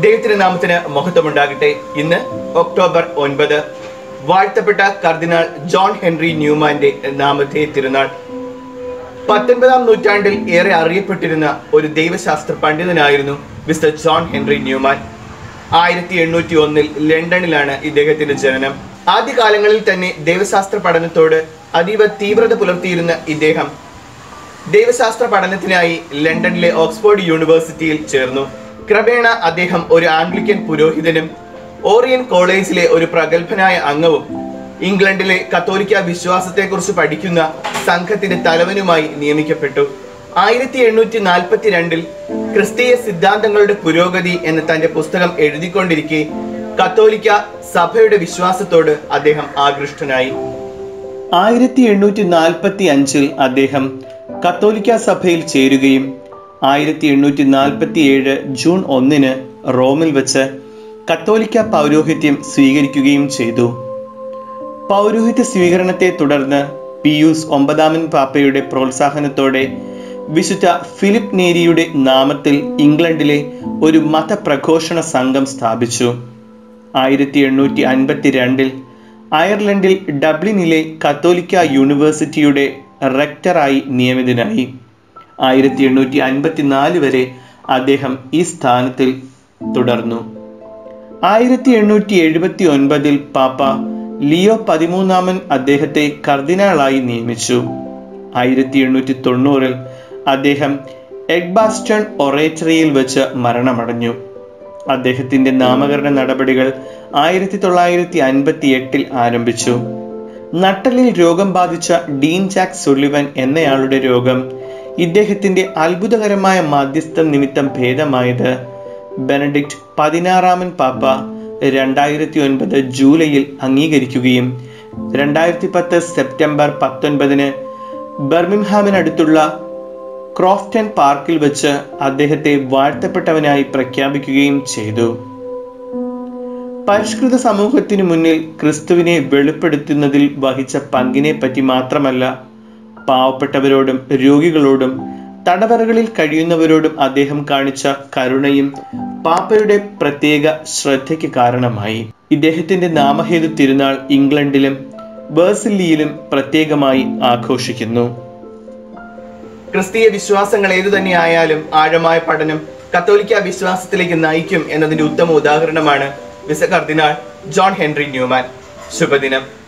ദൈവത്തിന്റെ നാമത്തിന് മഹത്വമുണ്ടാകട്ടെ ഇന്ന് ഒക്ടോബർ ഒൻപത് വാഴ്ത്തപ്പെട്ട കർദിനാൾ ജോൺ ഹെൻറി ന്യൂമാന്റെ നാമത്തെ തിരുനാൾ പത്തൊൻപതാം നൂറ്റാണ്ടിൽ ഏറെ അറിയപ്പെട്ടിരുന്ന ഒരു ദൈവശാസ്ത്ര പണ്ഡിതനായിരുന്നു മിസ്റ്റർ ജോൺ ഹെൻറി ന്യൂമാൻ ആയിരത്തി എണ്ണൂറ്റി ഒന്നിൽ ലണ്ടനിലാണ് ഇദ്ദേഹത്തിന്റെ ജനനം ആദ്യകാലങ്ങളിൽ തന്നെ ദൈവശാസ്ത്ര പഠനത്തോട് അതീവ തീവ്രത പുലർത്തിയിരുന്ന ഇദ്ദേഹം ദൈവശാസ്ത്ര പഠനത്തിനായി ലണ്ടനിലെ ഓക്സ്ഫോർഡ് യൂണിവേഴ്സിറ്റിയിൽ ചേർന്നു ക്രമേണ അദ്ദേഹം ഒരു ആംഗ്ലിക്കൻ പുരോഹിതനും ഓറിയൻ കോളേജിലെ ഒരു പ്രഗത്ഭനായ അംഗവും ഇംഗ്ലണ്ടിലെ കത്തോലിക്ക വിശ്വാസത്തെക്കുറിച്ച് പഠിക്കുന്ന സംഘത്തിന്റെ തലവനുമായി നിയമിക്കപ്പെട്ടു ആയിരത്തി എണ്ണൂറ്റി നാൽപ്പത്തി രണ്ടിൽ ക്രിസ്തീയ സിദ്ധാന്തങ്ങളുടെ പുരോഗതി എന്ന തന്റെ പുസ്തകം എഴുതിക്കൊണ്ടിരിക്കെ കത്തോലിക്ക സഭയുടെ വിശ്വാസത്തോട് അദ്ദേഹം ആകൃഷ്ടനായി ആയിരത്തി എണ്ണൂറ്റി നാൽപ്പത്തി അഞ്ചിൽ അദ്ദേഹം കത്തോലിക്ക സഭയിൽ ചേരുകയും ആയിരത്തി എണ്ണൂറ്റി നാൽപ്പത്തി ഏഴ് ജൂൺ ഒന്നിന് റോമിൽ വെച്ച് കത്തോലിക്ക പൗരോഹിത്യം സ്വീകരിക്കുകയും ചെയ്തു പൗരോഹിത്യ സ്വീകരണത്തെ തുടർന്ന് പിയൂസ് ഒമ്പതാമൻ പാപ്പയുടെ പ്രോത്സാഹനത്തോടെ വിശുദ്ധ ഫിലിപ്പ് നേരിയുടെ നാമത്തിൽ ഇംഗ്ലണ്ടിലെ ഒരു മതപ്രഘോഷണ സംഘം സ്ഥാപിച്ചു ആയിരത്തി എണ്ണൂറ്റി അൻപത്തി രണ്ടിൽ അയർലൻഡിൽ ഡബ്ലിനിലെ കത്തോലിക്ക യൂണിവേഴ്സിറ്റിയുടെ റെക്ടറായി നിയമിതനായി ആയിരത്തി എണ്ണൂറ്റി അൻപത്തിനാല് വരെ അദ്ദേഹം ഈ സ്ഥാനത്തിൽ തുടർന്നു ആയിരത്തി എണ്ണൂറ്റി എഴുപത്തി ഒൻപതിൽ പാപ്പ ലിയോ പതിമൂന്നാമൻ അദ്ദേഹത്തെ കർദിനാളായി നിയമിച്ചു ആയിരത്തി എണ്ണൂറ്റി തൊണ്ണൂറിൽ അദ്ദേഹം എഗ്ബാസ്റ്റൺ ഒറേറ്ററിയിൽ വെച്ച് മരണമടഞ്ഞു അദ്ദേഹത്തിന്റെ നാമകരണ നടപടികൾ ആയിരത്തി തൊള്ളായിരത്തി അൻപത്തി എട്ടിൽ ആരംഭിച്ചു നട്ടലിൽ രോഗം ബാധിച്ച ഡീൻ ജാക്ക് സുള്ളിവൻ എന്നയാളുടെ രോഗം ഇദ്ദേഹത്തിന്റെ അത്ഭുതകരമായ മാധ്യസ്ഥം നിമിത്തം ഭേദമായത് ബെനഡിക്റ്റ് പതിനാറാമൻ പാപ്പ രണ്ടായിരത്തി ഒൻപത് ജൂലൈയിൽ അംഗീകരിക്കുകയും രണ്ടായിരത്തി പത്ത് സെപ്റ്റംബർ പത്തൊൻപതിന് ബർമിംഹാമിനടുത്തുള്ള ക്രോഫ്റ്റൺ പാർക്കിൽ വെച്ച് അദ്ദേഹത്തെ വാഴ്ത്തപ്പെട്ടവനായി പ്രഖ്യാപിക്കുകയും ചെയ്തു പരിഷ്കൃത സമൂഹത്തിനു മുന്നിൽ ക്രിസ്തുവിനെ വെളിപ്പെടുത്തുന്നതിൽ വഹിച്ച പങ്കിനെ പറ്റി മാത്രമല്ല പാവപ്പെട്ടവരോടും രോഗികളോടും തടവറകളിൽ കഴിയുന്നവരോടും അദ്ദേഹം കാണിച്ച കരുണയും പാപ്പയുടെ പ്രത്യേക ശ്രദ്ധയ്ക്ക് കാരണമായി ഇദ്ദേഹത്തിന്റെ നാമഹേതു തിരുനാൾ ഇംഗ്ലണ്ടിലും ബേഴ്സില്ലിയിലും പ്രത്യേകമായി ആഘോഷിക്കുന്നു ക്രിസ്തീയ വിശ്വാസങ്ങൾ ഏതു തന്നെയായാലും ആഴമായ പഠനം കത്തോലിക്ക വിശ്വാസത്തിലേക്ക് നയിക്കും എന്നതിന്റെ ഉത്തമ ഉദാഹരണമാണ് വിസ കർദിനാൾ ജോൺ ഹെൻറി ന്യൂമാൻ ശുഭദിനം